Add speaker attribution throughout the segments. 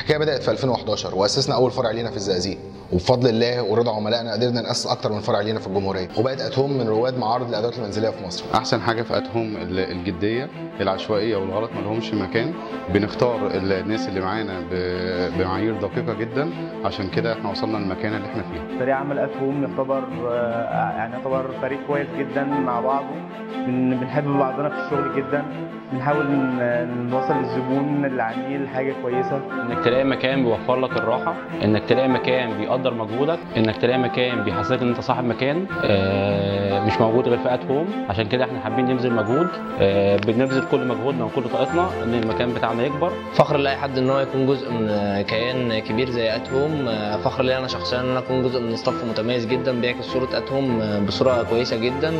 Speaker 1: الحكايه بدات في 2011 واسسنا اول فرع لينا في الزقازيق وبفضل الله ورضا عملائنا قدرنا ناسس اكتر من فرع لينا في الجمهوريه وبقت اتهم من رواد معارض الادوات المنزليه في مصر
Speaker 2: احسن حاجه في اتهم ال- الجديه العشوائيه والغلط ما لهمش مكان بنختار الناس اللي معانا ب- بمعايير دقيقه جدا عشان كده احنا وصلنا للمكانه اللي احنا فيها
Speaker 3: فريق عمل اتهم يعتبر آه، يعني يعتبر فريق كويس جدا مع بعضه بن- بنحب بعضنا في الشغل جدا بنحاول ن- نوصل للزبون للعميل حاجه كويسه
Speaker 4: انك تلاقي مكان بيوفر لك الراحه انك تلاقي مكان بيقدر مجهودك انك تلاقي مكان بيحسسك ان انت صاحب مكان آه، مش موجود غير في ات هوم عشان كده احنا حابين نبذل مجهود آه، بنبذل كل مجهودنا وكل طاقتنا ان المكان بتاعنا يكبر
Speaker 5: فخر لاي حد ان هو يكون جزء من كيان كبير زي اتهم فخر لي انا شخصيا ان انا اكون جزء من ستاف متميز جدا بيعكس صوره اتهم بصوره كويسه جدا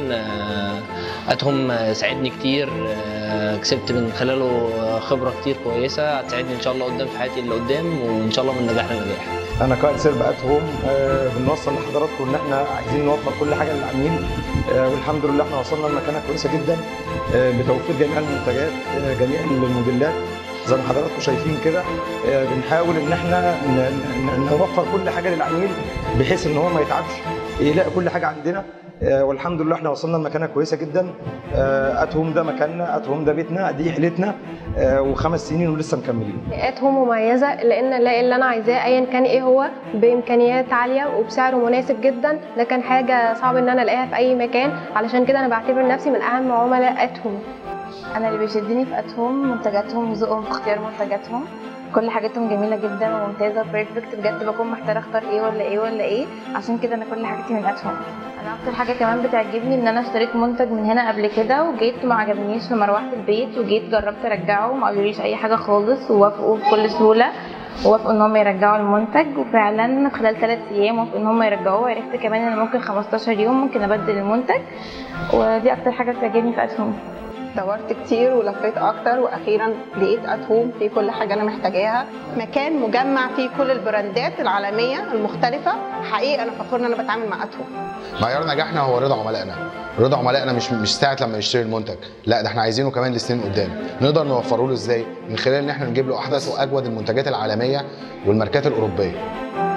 Speaker 5: اتهم ساعدني كتير كسبت من خلاله خبره كتير كويسه هتساعدني ان شاء الله قدام في حياتي اللي قدام وان شاء الله من نجاح لنجاح
Speaker 6: انا قائد سيرب اتهم آه، بنوصل لحضراتكم ان احنا عايزين نوفر كل حاجه للعميل آه، والحمد لله احنا وصلنا لمكانه كويسه جدا آه، بتوفير جميع المنتجات آه، جميع الموديلات زي ما حضراتكم شايفين كده آه، بنحاول ان احنا ن- ن- نوفر كل حاجه للعميل بحيث ان هو ما يتعبش يلاقي كل حاجه عندنا آه، والحمد لله احنا وصلنا لمكانه كويسه جدا آه، اتهم ده مكاننا اتهم ده بيتنا دي حيلتنا آه، وخمس سنين ولسه مكملين
Speaker 7: فئاتهم مميزة لأن ألاقي اللي أنا عايزاه أيا كان إيه هو بإمكانيات عالية وبسعر مناسب جدا ده كان حاجة صعب إن أنا ألاقيها في أي مكان علشان كده أنا بعتبر نفسي من أهم عملائاتهم
Speaker 8: انا اللي بيشدني في اتهم منتجاتهم وذوقهم في اختيار منتجاتهم كل حاجاتهم جميله جدا وممتازه وبيرفكت بجد بكون محتاره اختار ايه ولا ايه ولا ايه عشان كده انا كل حاجتي من اتهم انا اكتر حاجه كمان بتعجبني ان انا اشتريت منتج من هنا قبل كده وجيت ما عجبنيش في مروحه البيت وجيت جربت ارجعه وما قالوليش اي حاجه خالص ووافقوا بكل سهوله ووافقوا ان هم يرجعوا المنتج وفعلا خلال ثلاث ايام وافقوا ان هم يرجعوه وعرفت كمان ان ممكن 15 يوم ممكن ابدل المنتج ودي اكتر حاجه بتعجبني في اتهم
Speaker 9: دورت كتير ولفيت اكتر واخيرا لقيت اتهوم فيه كل حاجه انا محتاجاها مكان مجمع فيه كل البراندات العالميه المختلفه حقيقه انا فخور ان انا بتعامل مع اتهوم
Speaker 1: معيار نجاحنا هو رضا عملائنا رضا عملائنا مش مش ساعه لما يشتري المنتج لا ده احنا عايزينه كمان لسنين قدام نقدر نوفره له ازاي من خلال ان احنا نجيب له احدث واجود المنتجات العالميه والماركات الاوروبيه